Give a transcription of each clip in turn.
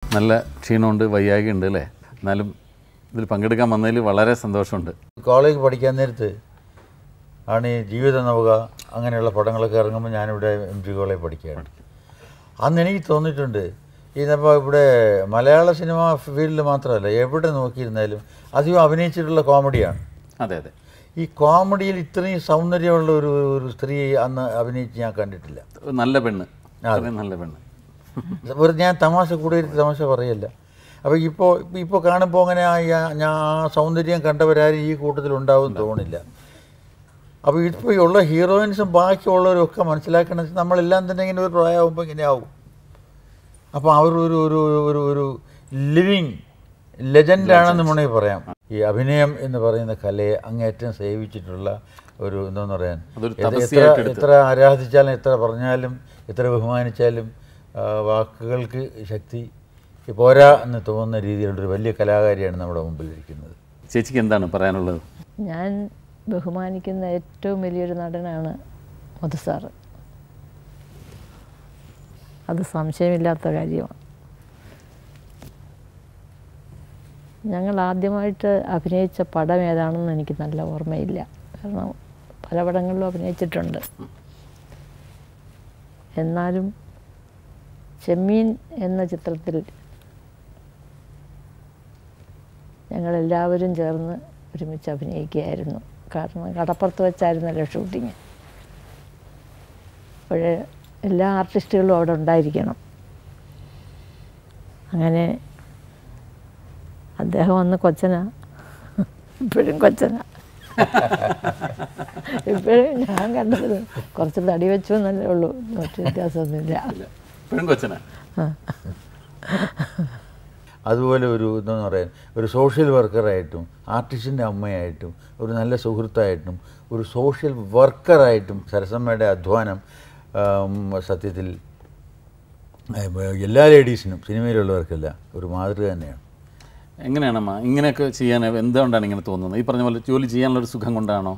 നല്ല ക്ഷീണമുണ്ട് വയ്യാകി ഉണ്ട് അല്ലേ എന്നാലും ഇതിൽ പങ്കെടുക്കാൻ വന്നതിൽ വളരെ സന്തോഷമുണ്ട് കോളേജ് പഠിക്കാൻ നേരത്ത് ആണ് ഈ ജീവിത നൗക അങ്ങനെയുള്ള പടങ്ങളൊക്കെ ഇറങ്ങുമ്പോൾ ഞാനിവിടെ എം ജി കോളേജ് പഠിക്കുകയാണ് അന്ന് എനിക്ക് തോന്നിയിട്ടുണ്ട് ഇതിപ്പോൾ ഇവിടെ മലയാള സിനിമ ഫീൽഡിൽ മാത്രമല്ല എവിടെ നോക്കിയിരുന്നാലും അധികം അഭിനയിച്ചിട്ടുള്ള കോമഡിയാണ് അതെ അതെ ഈ കോമഡിയിൽ ഇത്രയും സൗന്ദര്യമുള്ള ഒരു ഒരു സ്ത്രീ അന്ന് അഭിനയിച്ച് ഞാൻ കണ്ടിട്ടില്ല ഒരു നല്ല പെണ്ണ് അത്രയും നല്ല പെണ്ണ് ഒരു ഞാൻ തമാശ കൂടെ തമാശ പറയല്ല അപ്പോൾ ഇപ്പോൾ ഇപ്പോൾ കാണുമ്പോൾ അങ്ങനെ ആ യാ- ഞാൻ ആ സൗന്ദര്യം കണ്ടവരാരും ഈ കൂട്ടത്തിൽ ഉണ്ടാവും തോന്നില്ല അപ്പോൾ ഇപ്പോൾ ഉള്ള ഹീറോയിൻസും ബാക്കിയുള്ളവരും ഒക്കെ മനസ്സിലാക്കണം നമ്മളെല്ലാം തന്നെ ഇങ്ങനെ ഒരു പ്രായമാകുമ്പോൾ ഇങ്ങനെ ആവും അപ്പോൾ അവർ ഒരു ഒരു ഒരു ഒരു ലിവിങ് ലെജൻഡാണെന്ന് വേണമെങ്കിൽ പറയാം ഈ അഭിനയം എന്ന് പറയുന്ന കലയെ അങ്ങേറ്റം സേവിച്ചിട്ടുള്ള ഒരു എന്താണെന്ന് പറയാൻ അതൊരു ഇത് എത്ര തപസ്യയായിട്ട് എടുത്ത്. എത്ര ആരാധിച്ചാലും എത്ര പറഞ്ഞാലും എത്ര ബഹുമാനിച്ചാലും ആ, വാക്കുകൾക്ക് ശക്തി പോരാ എന്ന് തോന്നുന്ന രീതിയിലുള്ള ഒരു വലിയ കലാകാരിയാണ് നമ്മുടെ മുമ്പിലിരിക്കുന്നത് ചേച്ചിക്ക് എന്താണ് പറയാനുള്ളത് ഞാൻ ബഹുമാനിക്കുന്ന ഏറ്റവും വലിയൊരു നടനാണ് മധു സാറ് അത് സംശയമില്ലാത്ത കാര്യമാണ് ഞങ്ങൾ ആദ്യമായിട്ട് അഭിനയിച്ച പടം ഏതാണെന്ന് എനിക്ക് നല്ല ഓർമ്മയില്ല കാരണം പല പടങ്ങളിലും അഭിനയിച്ചിട്ടുണ്ട് എന്നാലും ചെമ്മീൻ എന്ന ചിത്രത്തിൽ ഞങ്ങളെല്ലാവരും ചേർന്ന് ഒരുമിച്ച് അഭിനയിക്കുകയായിരുന്നു കാരണം കടപ്പുറത്ത് വെച്ചായിരുന്നല്ലോ ഷൂട്ടിങ് അപ്പോൾ എല്ലാ ആർട്ടിസ്റ്റുകളും അവിടെ ഉണ്ടായിരിക്കണം അങ്ങനെ അദ്ദേഹം അന്ന് കൊച്ചന ഇപ്പോഴും കൊച്ചന ഇപ്പോഴും ഞാൻ കണ്ടത് കുറച്ച് തടി വെച്ചു എന്നല്ലേ ഉള്ളൂ മറ്റു വ്യത്യാസമൊന്നുമില്ല ഇപ്പോഴും കൊച്ചന അതുപോലെ ഒരു എന്താണെന്ന് പറയാൻ ഒരു സോഷ്യൽ വർക്കറായിട്ടും ആർട്ടിസ്റ്റിൻ്റെ അമ്മയായിട്ടും ഒരു നല്ല സുഹൃത്തായിട്ടും ഒരു സോഷ്യൽ വർക്കറായിട്ടും സരസമ്മയുടെ അധ്വാനം ആം, സത്യത്തിൽ ഏ, എല്ലാ ലേഡീസിനും സിനിമയിലുള്ളവർക്കല്ല ഒരു മാതൃക തന്നെയാണ് എങ്ങനെയാണമ്മ ഇങ്ങനെയൊക്കെ ചെയ്യാൻ എന്തുകൊണ്ടാണ് ഇങ്ങനെ തോന്നുന്നത് ഈ പറഞ്ഞ പോലെ ജോലി ചെയ്യാനുള്ള ഒരു സുഖം കൊണ്ടാണോ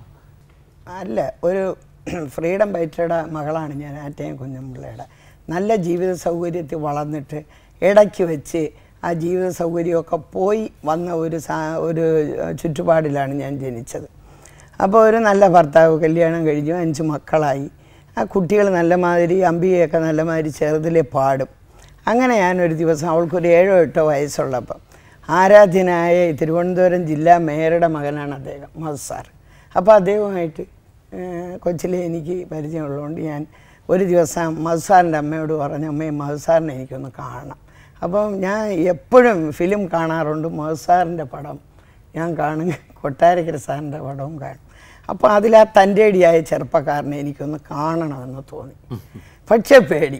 അല്ല ഒരു ഫ്രീഡം ഫൈറ്ററുടെ മകളാണ് ഞാൻ ആറ്റയം കുഞ്ഞമ്പിള്ളയുടെ നല്ല ജീവിത സൗകര്യത്തിൽ വളർന്നിട്ട് ഇടയ്ക്ക് വെച്ച് ആ ജീവിത സൗകര്യമൊക്കെ പോയി വന്ന ഒരു സാ ഒരു ചുറ്റുപാടിലാണ് ഞാൻ ജനിച്ചത് അപ്പോൾ ഒരു നല്ല ഭർത്താവ് കല്യാണം കഴിഞ്ഞു അഞ്ച് മക്കളായി ആ കുട്ടികൾ നല്ല മാതിരി അമ്പികയൊക്കെ നല്ല മാതിരി ചെറുതിലെ പാടും അങ്ങനെ ഞാനൊരു ദിവസം അവൾക്കൊരു ഏഴോ എട്ടോ വയസ്സുള്ളപ്പം ആരാധ്യനായ ഈ തിരുവനന്തപുരം ജില്ലാ മേയറുടെ മകനാണ് അദ്ദേഹം മധു സാർ അപ്പോൾ അദ്ദേഹവുമായിട്ട് ഏഹ്, കൊച്ചിലെ എനിക്ക് പരിചയമുള്ളതുകൊണ്ട് ഞാൻ ഒരു ദിവസം മധുസാറിൻ്റെ അമ്മയോട് പറഞ്ഞു അമ്മയെ മധുസാറിനെ എനിക്കൊന്ന് കാണണം അപ്പം ഞാൻ എപ്പോഴും ഫിലിം കാണാറുണ്ട് മധുസാറിൻ്റെ പടം ഞാൻ കാണും കൊട്ടാരക്കര സാറിൻ്റെ പടവും കാണും അപ്പോൾ അതിൽ ആ തൻ്റെ അടിയായ ചെറുപ്പക്കാരനെ എനിക്കൊന്ന് കാണണമെന്ന് തോന്നി പക്ഷേ പേടി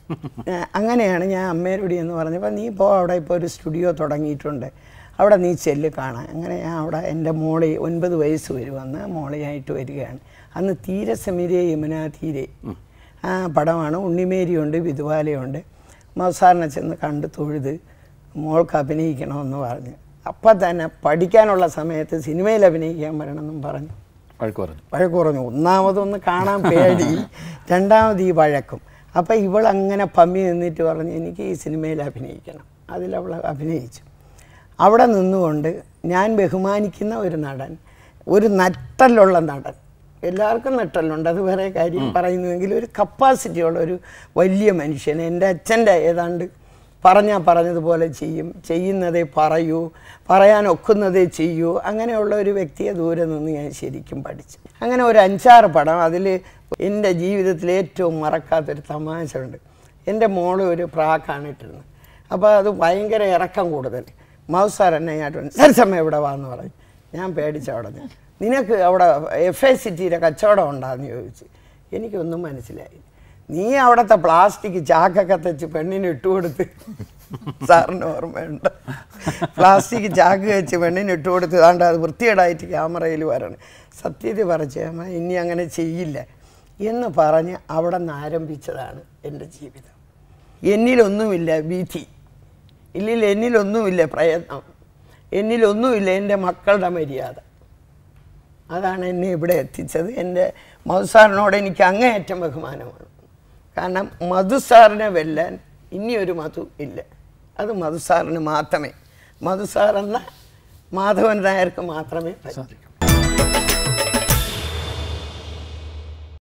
ഏഹ് അങ്ങനെയാണ് ഞാൻ അമ്മയോട് എന്ന് പറഞ്ഞപ്പോൾ നീ പോ അവിടെ ഇപ്പോൾ ഒരു സ്റ്റുഡിയോ തുടങ്ങിയിട്ടുണ്ട് അവിടെ നീ ചെല്ല് കാണാൻ അങ്ങനെ ഞാൻ അവിടെ എൻ്റെ മോളെ ഒൻപത് വയസ്സ് വരുമെന്ന് മോളെയായിട്ട് വരികയാണ് അന്ന് തീരെ സമീരെ യമുന തീരെ ആ പടമാണ് ഉണ്ണിമേരിയുണ്ട് വിധുവാലയുണ്ട് മൗസാറിനെ ചെന്ന് കണ്ട് തൊഴുത് മോൾക്ക് അഭിനയിക്കണമെന്ന് പറഞ്ഞു അപ്പം തന്നെ പഠിക്കാനുള്ള സമയത്ത് സിനിമയിൽ അഭിനയിക്കാൻ വരണമെന്നും പറഞ്ഞു വഴക്ക് പറഞ്ഞു വഴക്ക് പറഞ്ഞു ഒന്നാമതൊന്ന് കാണാൻ പേടി രണ്ടാമത് ഈ വഴക്കും അപ്പം ഇവളങ്ങനെ പമ്മി നിന്നിട്ട് പറഞ്ഞു എനിക്ക് ഈ സിനിമയിൽ അഭിനയിക്കണം അതിലവൾ അഭിനയിച്ചു അവിടെ നിന്നുകൊണ്ട് ഞാൻ ബഹുമാനിക്കുന്ന ഒരു നടൻ ഒരു നട്ടലുള്ള നടൻ എല്ലാവർക്കും നട്ടലുണ്ട് അത് വേറെ കാര്യം പറയുന്നുവെങ്കിൽ ഒരു കപ്പാസിറ്റി ഉള്ള ഒരു വലിയ മനുഷ്യൻ എൻ്റെ അച്ഛൻ്റെ ഏതാണ്ട് പറഞ്ഞാൽ പറഞ്ഞതുപോലെ ചെയ്യും ചെയ്യുന്നതേ പറയൂ പറയാൻ ഒക്കുന്നതേ ചെയ്യൂ അങ്ങനെയുള്ള ഒരു വ്യക്തിയെ ദൂരെ നിന്ന് ഞാൻ ശരിക്കും പഠിച്ചു അങ്ങനെ ഒരു അഞ്ചാറ് പടം അതിൽ എൻ്റെ ജീവിതത്തിൽ ഏറ്റവും മറക്കാത്തൊരു തമാശ ഉണ്ട് എൻ്റെ മോള് ഒരു പ്രാക്കാണ് ഇട്ടിരുന്നത് അപ്പോൾ അത് ഭയങ്കര ഇറക്കം കൂടുതൽ മൗസാർ എന്നെ ഇങ്ങോട്ട് വന്നു സരസമ്മ ഇവിടെ വാന്ന് പറഞ്ഞു ഞാൻ പേടിച്ച അവിടെ നിന്ന് നിനക്ക് അവിടെ എഫ് ഐ സിറ്റിയിലെ കച്ചവടം ഉണ്ടാന്ന് ചോദിച്ചു എനിക്കൊന്നും മനസ്സിലായി നീ അവിടുത്തെ പ്ലാസ്റ്റിക് ചാക്കൊക്കെ തെച്ച് പെണ്ണിന് ഇട്ടുകൊടുത്ത് സാറിന് ഓർമ്മയുണ്ട് പ്ലാസ്റ്റിക് ചാക്ക് വെച്ച് പെണ്ണിന് ഇട്ടുകൊടുത്ത് താണ്ട് അത് വൃത്തികേടായിട്ട് ക്യാമറയിൽ വരണം സത്യത്തിൽ പറച്ച് അമ്മ ഇനി അങ്ങനെ ചെയ്യില്ല എന്ന് പറഞ്ഞ് അവിടെ നിന്ന് ആരംഭിച്ചതാണ് എൻ്റെ ജീവിതം എന്നിലൊന്നുമില്ല ഭീതി ഇല്ലിൽ എന്നിലൊന്നുമില്ല പ്രയത്നം എന്നിലൊന്നുമില്ല എൻ്റെ മക്കളുടെ മര്യാദ അതാണ് എന്നെ ഇവിടെ എത്തിച്ചത് എൻ്റെ മധുസാറിനോട് എനിക്ക് അങ്ങേയറ്റം ബഹുമാനമാണ് കാരണം മധു സാറിനെ വെല്ലാൻ ഇനിയൊരു മധു ഇല്ല അത് മധുസാറിന് മാത്രമേ മധുസാർ എന്ന മാധവൻ നായർക്ക് മാത്രമേ പറ്റൂ